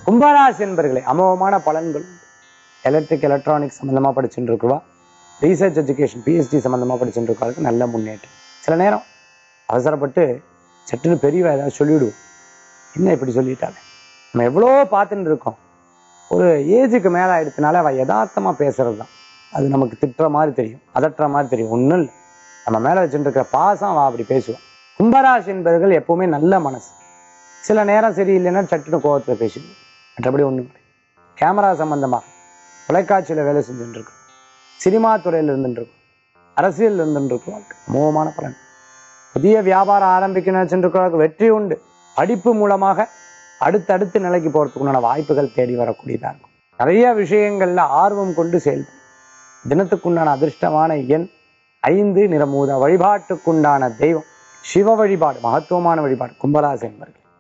கும்பராசி என்பர்களே அமோகமான பலன்கள் எலக்ட்ரிக் எலக்ட்ரானிக்ஸ் சம்மந்தமாக படிச்சுட்டு இருக்குவா ரீசர்ச் எஜுகேஷன் பிஎஸ்டி சம்மந்தமாக படிச்சுட்டு இருக்கவங்களுக்கு நல்ல முன்னேற்றம் சில நேரம் அவசரப்பட்டு சட்டுன்னு பெரியவ ஏதாவது சொல்லிவிடுவோம் என்ன இப்படி சொல்லிட்டாங்க நம்ம எவ்வளோ பார்த்துட்டு இருக்கோம் ஒரு ஏஜுக்கு மேலே ஆயிடுத்துனால அவள் யதார்த்தமாக பேசுறது தான் அது நமக்கு திட்டுற மாதிரி தெரியும் அதட்டுற மாதிரி தெரியும் ஒன்றும் இல்லை நம்ம மேலே வச்சுட்டு இருக்கிற பாசம் அவள் அப்படி பேசுவான் கும்பராசி என்பவர்கள் எப்பவுமே நல்ல மனசு சில நேரம் சரியில்லைன்னா சட்டுன்னு கோவத்தில் பேசிடுவோம் மற்றபடி ஒன்றும் இல்லை கேமரா சம்பந்தமாக தொலைக்காட்சியில் வேலை செஞ்சுட்டு இருக்கோம் சினிமா துறையில் இருந்துட்டு இருக்கோம் அரசியல் இருந்துட்டு இருக்கோம் அமோகமான பலன் புதிய வியாபாரம் ஆரம்பிக்கணும்னு வச்சுருக்கிறவங்களுக்கு வெற்றி உண்டு படிப்பு மூலமாக அடுத்தடுத்த நிலைக்கு போகிறதுக்கு உண்டான வாய்ப்புகள் தேடி வரக்கூடியதாக இருக்கும் நிறைய விஷயங்கள்ல ஆர்வம் கொண்டு செயல்படும் தினத்துக்குண்டான அதிர்ஷ்டமான எண் ஐந்து நிறமூத வழிபாட்டுக்குண்டான தெய்வம் சிவ வழிபாடு மகத்துவமான வழிபாடு கும்பராசி என்பர்கள்